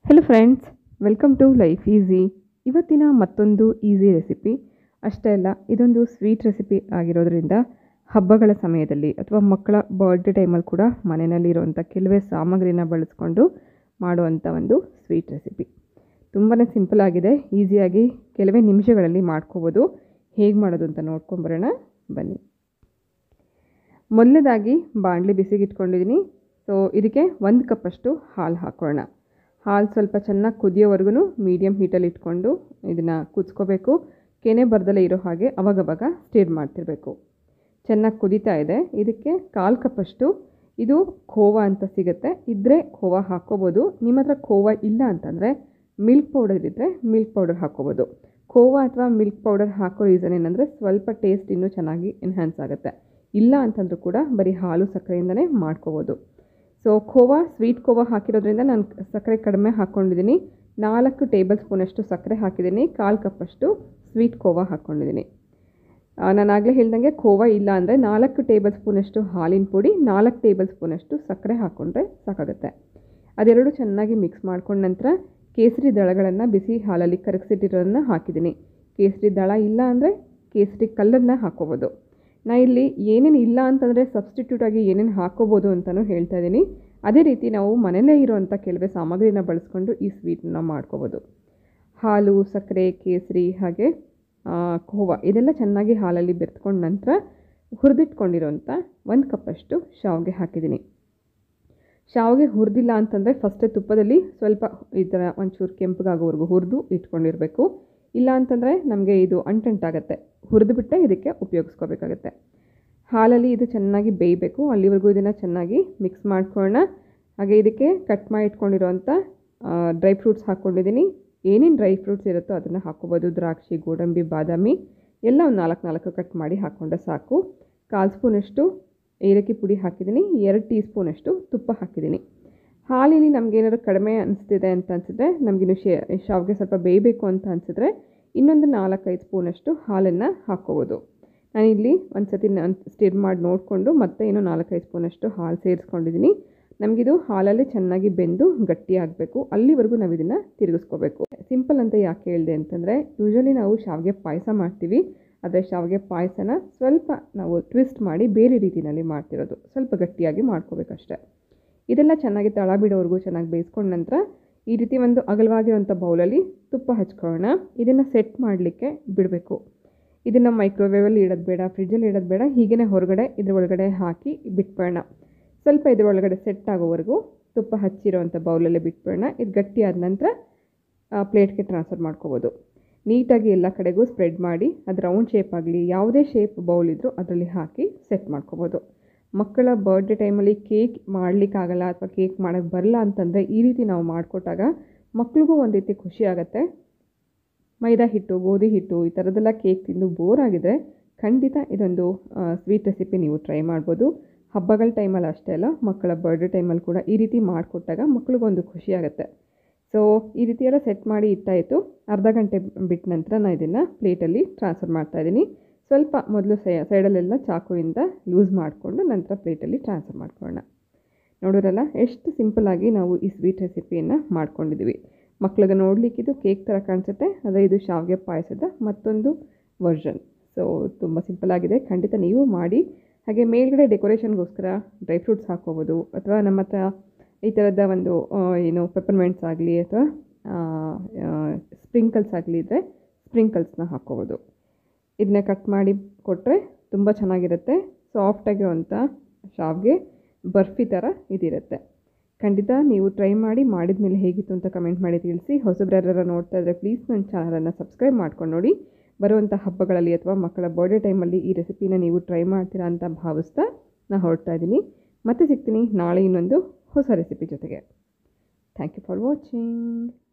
hello friends welcome to life easy ಇವತ್ತಿನ ಮತ್ತೊಂದು easy recipe ಅಷ್ಟೇ ಅಲ್ಲ ಇದೊಂದು ಸ್ವೀಟ್ ರೆಸಿಪಿ ಆಗಿರೋದ್ರಿಂದ ಹಬ್ಬಗಳ ಸಮಯದಲ್ಲಿ ಅಥವಾ ಮಕ್ಕಳ ಬರ್ಡೇ ಟೈಮಲ್ಲಿ ಕೂಡ ಮನೆಯಲ್ಲಿರುವಂಥ ಕೆಲವೇ ಸಾಮಗ್ರಿನ ಬಳಸ್ಕೊಂಡು ಮಾಡುವಂಥ ಒಂದು ಸ್ವೀಟ್ ರೆಸಿಪಿ ತುಂಬಾ ಸಿಂಪಲ್ ಆಗಿದೆ ಈಸಿಯಾಗಿ ಕೆಲವೇ ನಿಮಿಷಗಳಲ್ಲಿ ಮಾಡ್ಕೋಬೋದು ಹೇಗೆ ಮಾಡೋದು ಅಂತ ನೋಡ್ಕೊಂಬರೋಣ ಬನ್ನಿ ಮೊದಲನೇದಾಗಿ ಬಾಣಲಿ ಬಿಸಿಗೆ ಇಟ್ಕೊಂಡಿದ್ದೀನಿ ಸೊ ಇದಕ್ಕೆ ಒಂದು ಕಪ್ಪಷ್ಟು ಹಾಲು ಹಾಕೋಣ ಹಾಲು ಸ್ವಲ್ಪ ಚೆನ್ನಾಗಿ ಕುದಿಯೋವರೆಗೂ ಮೀಡಿಯಮ್ ಹೀಟಲ್ಲಿ ಇಟ್ಕೊಂಡು ಇದನ್ನು ಕುದಿಸ್ಕೋಬೇಕು ಕೆನೆ ಬರ್ದಲೇ ಇರೋ ಹಾಗೆ ಅವಾಗವಾಗ ಸ್ಟೀರ್ ಮಾಡ್ತಿರ್ಬೇಕು ಚೆನ್ನಾಗಿ ಕುದೀತಾ ಇದೆ ಇದಕ್ಕೆ ಕಾಲು ಕಪ್ಪಷ್ಟು ಇದು ಖೋವಾ ಅಂತ ಸಿಗುತ್ತೆ ಇದ್ದರೆ ಖೋವಾ ಹಾಕ್ಕೋಬೋದು ನಿಮ್ಮ ಹತ್ರ ಖೋವಾ ಇಲ್ಲ ಅಂತಂದರೆ ಮಿಲ್ಕ್ ಪೌಡರ್ ಇದ್ದರೆ ಮಿಲ್ಕ್ ಪೌಡರ್ ಹಾಕ್ಕೋಬೋದು ಖೋವಾ ಅಥವಾ ಮಿಲ್ಕ್ ಪೌಡರ್ ಹಾಕೋ ರೀಸನ್ ಏನಂದರೆ ಸ್ವಲ್ಪ ಟೇಸ್ಟ್ ಇನ್ನೂ ಚೆನ್ನಾಗಿ ಎನ್ಹ್ಯಾನ್ಸ್ ಆಗುತ್ತೆ ಇಲ್ಲ ಅಂತಂದ್ರೂ ಕೂಡ ಬರೀ ಹಾಲು ಸಕ್ಕರೆಯಿಂದನೇ ಮಾಡ್ಕೋಬೋದು ಸೊ ಖೋವಾ ಸ್ವೀಟ್ ಖೋವಾ ಹಾಕಿರೋದ್ರಿಂದ ನಾನು ಸಕ್ಕರೆ ಕಡಿಮೆ ಹಾಕ್ಕೊಂಡಿದ್ದೀನಿ ನಾಲ್ಕು ಟೇಬಲ್ ಸ್ಪೂನಷ್ಟು ಸಕ್ಕರೆ ಹಾಕಿದ್ದೀನಿ ಕಾಲು ಕಪ್ಪಷ್ಟು ಸ್ವೀಟ್ ಖೋವಾ ಹಾಕ್ಕೊಂಡಿದ್ದೀನಿ ನಾನು ಆಗಲೇ ಹೇಳ್ದಂಗೆ ಖೋವಾ ಇಲ್ಲ ಅಂದರೆ ನಾಲ್ಕು ಟೇಬಲ್ ಸ್ಪೂನಷ್ಟು ಹಾಲಿನ ಪುಡಿ ನಾಲ್ಕು ಟೇಬಲ್ ಸ್ಪೂನಷ್ಟು ಸಕ್ಕರೆ ಹಾಕ್ಕೊಂಡ್ರೆ ಸಾಕಾಗುತ್ತೆ ಅದೆರಡು ಚೆನ್ನಾಗಿ ಮಿಕ್ಸ್ ಮಾಡ್ಕೊಂಡ ನಂತರ ಕೇಸರಿ ದಳಗಳನ್ನು ಬಿಸಿ ಹಾಲಲ್ಲಿ ಕರಗಿಸಿಟ್ಟಿರೋದನ್ನ ಹಾಕಿದ್ದೀನಿ ಕೇಸರಿ ದಳ ಇಲ್ಲ ಅಂದರೆ ಕೇಸರಿ ಕಲ್ಲನ್ನು ಹಾಕ್ಕೋಬೋದು ನಾ ಇಲ್ಲಿ ಏನೇನು ಇಲ್ಲ ಅಂತಂದರೆ ಸಬ್ಸ್ಟಿಟ್ಯೂಟ್ ಆಗಿ ಏನೇನು ಹಾಕ್ಕೋಬೋದು ಅಂತಲೂ ಹೇಳ್ತಾ ಇದ್ದೀನಿ ಅದೇ ರೀತಿ ನಾವು ಮನೆಯಲ್ಲೇ ಇರುವಂಥ ಕೆಲವೇ ಸಾಮಗ್ರಿನ ಬಳಸ್ಕೊಂಡು ಈ ಸ್ವೀಟನ್ನ ಮಾಡ್ಕೋಬೋದು ಹಾಲು ಸಕ್ಕರೆ ಕೇಸರಿ ಹಾಗೆ ಖೋವಾ ಇದೆಲ್ಲ ಚೆನ್ನಾಗಿ ಹಾಲಲ್ಲಿ ಬೆರೆತ್ಕೊಂಡ ನಂತರ ಹುರಿದಿಟ್ಕೊಂಡಿರೋಂಥ ಒಂದು ಕಪ್ಪಷ್ಟು ಶಾವಿಗೆ ಹಾಕಿದ್ದೀನಿ ಶಾವಿಗೆ ಹುರಿದಿಲ್ಲ ಅಂತಂದರೆ ಫಸ್ಟೇ ತುಪ್ಪದಲ್ಲಿ ಸ್ವಲ್ಪ ಈ ಥರ ಒಂಚೂರು ಕೆಂಪಗಾಗೋವರೆಗೂ ಹುರಿದು ಇಟ್ಕೊಂಡಿರಬೇಕು ಇಲ್ಲ ಅಂತಂದರೆ ನಮಗೆ ಇದು ಅಂಟಂಟಾಗತ್ತೆ ಹುರಿದುಬಿಟ್ಟೆ ಇದಕ್ಕೆ ಉಪಯೋಗಿಸ್ಕೋಬೇಕಾಗತ್ತೆ ಹಾಲಲ್ಲಿ ಇದು ಚೆನ್ನಾಗಿ ಬೇಯಬೇಕು ಅಲ್ಲಿವರೆಗೂ ಇದನ್ನು ಚೆನ್ನಾಗಿ ಮಿಕ್ಸ್ ಮಾಡ್ಕೊಳ್ಳೋಣ ಹಾಗೆ ಇದಕ್ಕೆ ಕಟ್ ಮಾಡಿ ಇಟ್ಕೊಂಡಿರೋಂಥ ಡ್ರೈ ಫ್ರೂಟ್ಸ್ ಹಾಕ್ಕೊಂಡಿದ್ದೀನಿ ಏನೇನು ಡ್ರೈ ಫ್ರೂಟ್ಸ್ ಇರುತ್ತೋ ಅದನ್ನು ಹಾಕ್ಕೋಬೋದು ದ್ರಾಕ್ಷಿ ಗೋಡಂಬಿ ಬಾದಾಮಿ ಎಲ್ಲ ಒಂದು ನಾಲ್ಕು ನಾಲ್ಕು ಕಟ್ ಮಾಡಿ ಹಾಕ್ಕೊಂಡ್ರೆ ಸಾಕು ಕಾಲು ಸ್ಪೂನಷ್ಟು ಏಲಕ್ಕಿ ಪುಡಿ ಹಾಕಿದ್ದೀನಿ ಎರಡು ಟೀ ಸ್ಪೂನಷ್ಟು ತುಪ್ಪ ಹಾಕಿದ್ದೀನಿ ಹಾಲಿನಲ್ಲಿ ನಮಗೇನಾದ್ರು ಕಡಿಮೆ ಅನಿಸ್ತಿದೆ ಅಂತ ಅನಿಸಿದ್ರೆ ನಮಗಿನ್ನು ಶೇ ಶಾವಿಗೆ ಸ್ವಲ್ಪ ಬೇಯಬೇಕು ಅಂತ ಅನಿಸಿದ್ರೆ ಇನ್ನೊಂದು ನಾಲ್ಕೈದು ಸ್ಪೂನಷ್ಟು ಹಾಲನ್ನು ಹಾಕ್ಕೋಬೋದು ನಾನಿಲ್ಲಿ ಒಂದು ಸತಿ ನಾನು ಸ್ಟಿರ್ ಮಾಡಿ ನೋಡಿಕೊಂಡು ಮತ್ತೆ ಇನ್ನೂ ನಾಲ್ಕೈದು ಸ್ಪೂನಷ್ಟು ಹಾಲು ಸೇರಿಸ್ಕೊಂಡಿದ್ದೀನಿ ನಮಗಿದು ಹಾಲಲ್ಲಿ ಚೆನ್ನಾಗಿ ಬೆಂದು ಗಟ್ಟಿಯಾಗಬೇಕು ಅಲ್ಲಿವರೆಗೂ ನಾವು ಇದನ್ನು ತಿರುಗಿಸ್ಕೋಬೇಕು ಸಿಂಪಲ್ ಅಂತ ಯಾಕೆ ಹೇಳಿದೆ ಅಂತಂದರೆ ಯೂಶ್ವಲಿ ನಾವು ಶಾವಿಗೆ ಪಾಯಸ ಮಾಡ್ತೀವಿ ಆದರೆ ಶಾವಿಗೆ ಪಾಯಸನ ಸ್ವಲ್ಪ ನಾವು ಟ್ವಿಸ್ಟ್ ಮಾಡಿ ಬೇರೆ ರೀತಿಯಲ್ಲಿ ಮಾಡ್ತಿರೋದು ಸ್ವಲ್ಪ ಗಟ್ಟಿಯಾಗಿ ಮಾಡ್ಕೋಬೇಕಷ್ಟೆ ಇದೆಲ್ಲ ಚೆನ್ನಾಗಿ ತಳ ಬಿಡೋವರೆಗೂ ಚೆನ್ನಾಗಿ ಬೇಯಿಸ್ಕೊಂಡ ನಂತರ ಈ ರೀತಿ ಒಂದು ಅಗಲವಾಗಿರುವಂಥ ಬೌಲಲ್ಲಿ ತುಪ್ಪ ಹಚ್ಕೊಳ್ಳೋಣ ಇದನ್ನು ಸೆಟ್ ಮಾಡಲಿಕ್ಕೆ ಬಿಡಬೇಕು ಇದನ್ನು ಮೈಕ್ರೋವೇವಲ್ಲಿ ಇಡೋದು ಬೇಡ ಫ್ರಿಜ್ಜಲ್ಲಿ ಇಡೋದು ಬೇಡ ಹೀಗೇ ಹೊರಗಡೆ ಇದ್ರ ಒಳಗಡೆ ಹಾಕಿ ಬಿಟ್ಬಿಡೋಣ ಸ್ವಲ್ಪ ಇದ್ರ ಒಳಗಡೆ ಸೆಟ್ ಆಗೋವರೆಗೂ ತುಪ್ಪ ಹಚ್ಚಿರೋವಂಥ ಬೌಲಲ್ಲೇ ಬಿಟ್ಬಿಡೋಣ ಇದು ಗಟ್ಟಿ ಆದ ನಂತರ ಪ್ಲೇಟ್ಗೆ ಟ್ರಾನ್ಸ್ಫರ್ ಮಾಡ್ಕೋಬೋದು ನೀಟಾಗಿ ಎಲ್ಲ ಕಡೆಗೂ ಸ್ಪ್ರೆಡ್ ಮಾಡಿ ಅದು ರೌಂಡ್ ಶೇಪ್ ಆಗಲಿ ಯಾವುದೇ ಶೇಪ್ ಬೌಲ್ ಇದ್ದರೂ ಅದರಲ್ಲಿ ಹಾಕಿ ಸೆಟ್ ಮಾಡ್ಕೋಬೋದು ಮಕ್ಕಳ ಬರ್ಡೇ ಟೈಮಲ್ಲಿ ಕೇಕ್ ಮಾಡಲಿಕ್ಕಾಗಲ್ಲ ಅಥವಾ ಕೇಕ್ ಮಾಡೋಕ್ಕೆ ಬರಲ್ಲ ಅಂತಂದರೆ ಈ ರೀತಿ ನಾವು ಮಾಡಿಕೊಟ್ಟಾಗ ಮಕ್ಳಿಗೂ ಒಂದು ರೀತಿ ಖುಷಿ ಆಗುತ್ತೆ ಮೈದಾ ಹಿಟ್ಟು ಗೋಧಿ ಹಿಟ್ಟು ಈ ಥರದ್ದೆಲ್ಲ ಕೇಕ್ ತಿಂದು ಬೋರ್ ಆಗಿದ್ರೆ ಖಂಡಿತ ಇದೊಂದು ಸ್ವೀಟ್ ರೆಸಿಪಿ ನೀವು ಟ್ರೈ ಮಾಡ್ಬೋದು ಹಬ್ಬಗಳ ಟೈಮಲ್ಲಿ ಅಷ್ಟೇ ಅಲ್ಲ ಮಕ್ಕಳ ಬರ್ಡೇ ಟೈಮಲ್ಲಿ ಕೂಡ ಈ ರೀತಿ ಮಾಡಿಕೊಟ್ಟಾಗ ಮಕ್ಳಿಗೊಂದು ಖುಷಿ ಆಗುತ್ತೆ ಸೊ ಈ ರೀತಿ ಎಲ್ಲ ಸೆಟ್ ಮಾಡಿ ಇಟ್ಟಾಯಿತು ಅರ್ಧ ಗಂಟೆ ಬಿಟ್ಟ ನಂತರ ನಾನು ಇದನ್ನು ಪ್ಲೇಟಲ್ಲಿ ಟ್ರಾನ್ಸ್ಫರ್ ಮಾಡ್ತಾಯಿದ್ದೀನಿ ಸ್ವಲ್ಪ ಮೊದಲು ಸೈಡಲ್ಲೆಲ್ಲ ಚಾಕುವಿಂದ ಲೂಸ್ ಮಾಡಿಕೊಂಡು ನಂತರ ಪ್ಲೇಟಲ್ಲಿ ಟ್ರಾನ್ಸ್ಫರ್ ಮಾಡ್ಕೊಳ್ಳೋಣ ನೋಡೋರಲ್ಲ ಎಷ್ಟು ಸಿಂಪಲ್ಲಾಗಿ ನಾವು ಈ ಸ್ವೀಟ್ ರೆಸಿಪಿಯನ್ನು ಮಾಡ್ಕೊಂಡಿದ್ದೀವಿ ಮಕ್ಳಿಗೆ ನೋಡಲಿಕ್ಕೆ ಇದು ಕೇಕ್ ಥರ ಕಾಣಿಸುತ್ತೆ ಆದರೆ ಇದು ಶಾವಿಗೆ ಪಾಯಸದ ಮತ್ತೊಂದು ವರ್ಷನ್ ಸೊ ತುಂಬ ಸಿಂಪಲ್ಲಾಗಿದೆ ಖಂಡಿತ ನೀವು ಮಾಡಿ ಹಾಗೆ ಮೇಲ್ಗಡೆ ಡೆಕೋರೇಷನ್ಗೋಸ್ಕರ ಡ್ರೈ ಫ್ರೂಟ್ಸ್ ಹಾಕ್ಕೋಬೋದು ಅಥವಾ ನಮ್ಮ ಹತ್ರ ಈ ಥರದ ಒಂದು ಏನು ಪೆಪರ್ಮೆಂಟ್ಸ್ ಆಗಲಿ ಅಥವಾ ಸ್ಪ್ರಿಂಕಲ್ಸ್ ಆಗಲಿ ಇದ್ದರೆ ಸ್ಪ್ರಿಂಕಲ್ಸ್ನ ಹಾಕ್ಕೋಬೋದು ಇದನ್ನ ಕಟ್ ಮಾಡಿ ಕೊಟ್ಟರೆ ತುಂಬ ಚೆನ್ನಾಗಿರುತ್ತೆ ಸಾಫ್ಟಾಗಿರುವಂಥ ಶಾವಿಗೆ ಬರ್ಫಿ ಥರ ಇದಿರುತ್ತೆ ಖಂಡಿತ ನೀವು ಟ್ರೈ ಮಾಡಿ ಮಾಡಿದ ಮೇಲೆ ಹೇಗಿತ್ತು ಅಂತ ಕಮೆಂಟ್ ಮಾಡಿ ತಿಳಿಸಿ ಹೊಸಬ್ರಾರ ನೋಡ್ತಾ ಇದ್ದರೆ ಪ್ಲೀಸ್ ನನ್ನ ಚಾನಲನ್ನು ಸಬ್ಸ್ಕ್ರೈಬ್ ಮಾಡ್ಕೊಂಡು ನೋಡಿ ಬರುವಂಥ ಹಬ್ಬಗಳಲ್ಲಿ ಅಥವಾ ಮಕ್ಕಳ ಬರ್ಡೇ ಟೈಮಲ್ಲಿ ಈ ರೆಸಿಪಿನ ನೀವು ಟ್ರೈ ಮಾಡ್ತೀರಾ ಅಂತ ಭಾವಿಸ್ತಾ ನಾನು ಹೊರಡ್ತಾ ಇದ್ದೀನಿ ಮತ್ತೆ ಸಿಗ್ತೀನಿ ನಾಳೆ ಇನ್ನೊಂದು ಹೊಸ ರೆಸಿಪಿ ಜೊತೆಗೆ ಥ್ಯಾಂಕ್ ಯು ಫಾರ್ ವಾಚಿಂಗ್